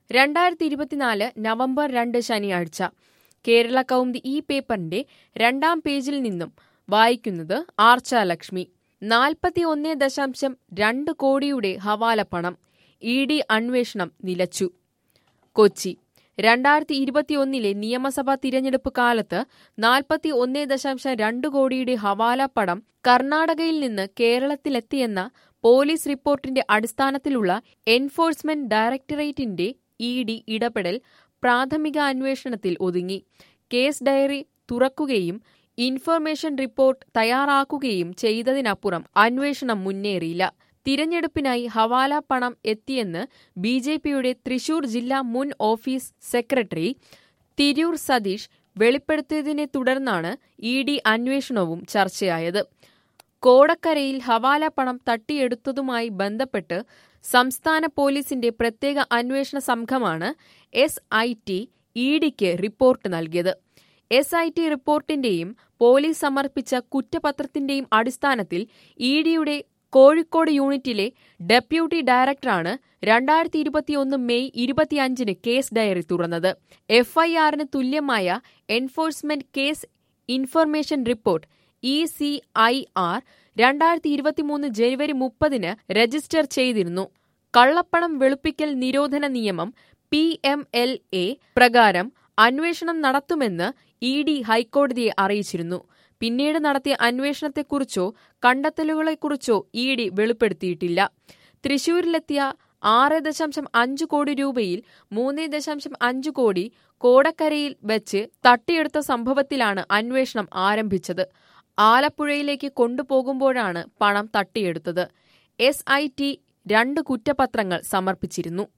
രണ്ടായിരത്തി ഇരുപത്തിനാല് നവംബർ രണ്ട് ശനിയാഴ്ച കേരള കൗമുദി ഈ പേപ്പറിന്റെ രണ്ടാം പേജിൽ നിന്നും വായിക്കുന്നത് ആർച്ച ലക്ഷ്മി നാൽപ്പത്തി ഒന്ന് ദശാംശം രണ്ട് കോടിയുടെ ഹവാല പണം ഇ ഡി അന്വേഷണം നിലച്ചു കൊച്ചി രണ്ടായിരത്തി ഇരുപത്തിയൊന്നിലെ നിയമസഭാ തിരഞ്ഞെടുപ്പ് കാലത്ത് നാൽപ്പത്തി ഒന്ന് ദശാംശം രണ്ട് കോടിയുടെ ഹവാല പണം കർണാടകയിൽ നിന്ന് കേരളത്തിലെത്തിയെന്ന പോലീസ് റിപ്പോർട്ടിന്റെ അടിസ്ഥാനത്തിലുള്ള എൻഫോഴ്സ്മെന്റ് ഡയറക്ടറേറ്റിന്റെ ഇ ഡി ഇടപെടൽ പ്രാഥമിക അന്വേഷണത്തിൽ ഒതുങ്ങി കേസ് ഡയറി തുറക്കുകയും ഇൻഫർമേഷൻ റിപ്പോർട്ട് തയ്യാറാക്കുകയും ചെയ്തതിനപ്പുറം അന്വേഷണം മുന്നേറിയില്ല തിരഞ്ഞെടുപ്പിനായി ഹവാല പണം എത്തിയെന്ന് ബി ജെ പിയുടെ തൃശൂർ ജില്ലാ മുൻ ഓഫീസ് സെക്രട്ടറി തിരൂർ സതീഷ് വെളിപ്പെടുത്തിയതിനെ തുടർന്നാണ് ഇ ഡി അന്വേഷണവും ചർച്ചയായത് കോടക്കരയിൽ ഹവാല പണം തട്ടിയെടുത്തതുമായി ബന്ധപ്പെട്ട് സംസ്ഥാന പോലീസിന്റെ പ്രത്യേക അന്വേഷണ സംഘമാണ് എസ് ഐ ടി ഇ ഡിക്ക് റിപ്പോർട്ട് നൽകിയത് എസ് ഐ ടി റിപ്പോർട്ടിന്റെയും പോലീസ് സമർപ്പിച്ച കുറ്റപത്രത്തിന്റെയും അടിസ്ഥാനത്തിൽ ഇ ഡിയുടെ കോഴിക്കോട് യൂണിറ്റിലെ ഡെപ്യൂട്ടി ഡയറക്ടറാണ് രണ്ടായിരത്തി ഇരുപത്തിയൊന്ന് മെയ് ഇരുപത്തിയഞ്ചിന് കേസ് ഡയറി തുറന്നത് എഫ്ഐആറിന് തുല്യമായ enforcement case information report E C I R രണ്ടായിരത്തി ഇരുപത്തിമൂന്ന് ജനുവരി മുപ്പതിന് രജിസ്റ്റർ ചെയ്തിരുന്നു കള്ളപ്പണം വെളുപ്പിക്കൽ നിരോധന നിയമം പി എം എൽ എ പ്രകാരം അന്വേഷണം നടത്തുമെന്ന് ഇ ഡി ഹൈക്കോടതിയെ അറിയിച്ചിരുന്നു പിന്നീട് നടത്തിയ അന്വേഷണത്തെക്കുറിച്ചോ കണ്ടെത്തലുകളെക്കുറിച്ചോ ഇ ഡി വെളിപ്പെടുത്തിയിട്ടില്ല തൃശൂരിലെത്തിയ ആറ് ദശാംശം അഞ്ച് കോടി രൂപയിൽ മൂന്ന് ദശാംശം അഞ്ച് കോടി കോടക്കരയിൽ വെച്ച് തട്ടിയെടുത്ത സംഭവത്തിലാണ് അന്വേഷണം ആരംഭിച്ചത് ആലപ്പുഴയിലേക്ക് കൊണ്ടുപോകുമ്പോഴാണ് പണം തട്ടിയെടുത്തത് എസ് ഐ ടി രണ്ട് കുറ്റപത്രങ്ങൾ സമർപ്പിച്ചിരുന്നു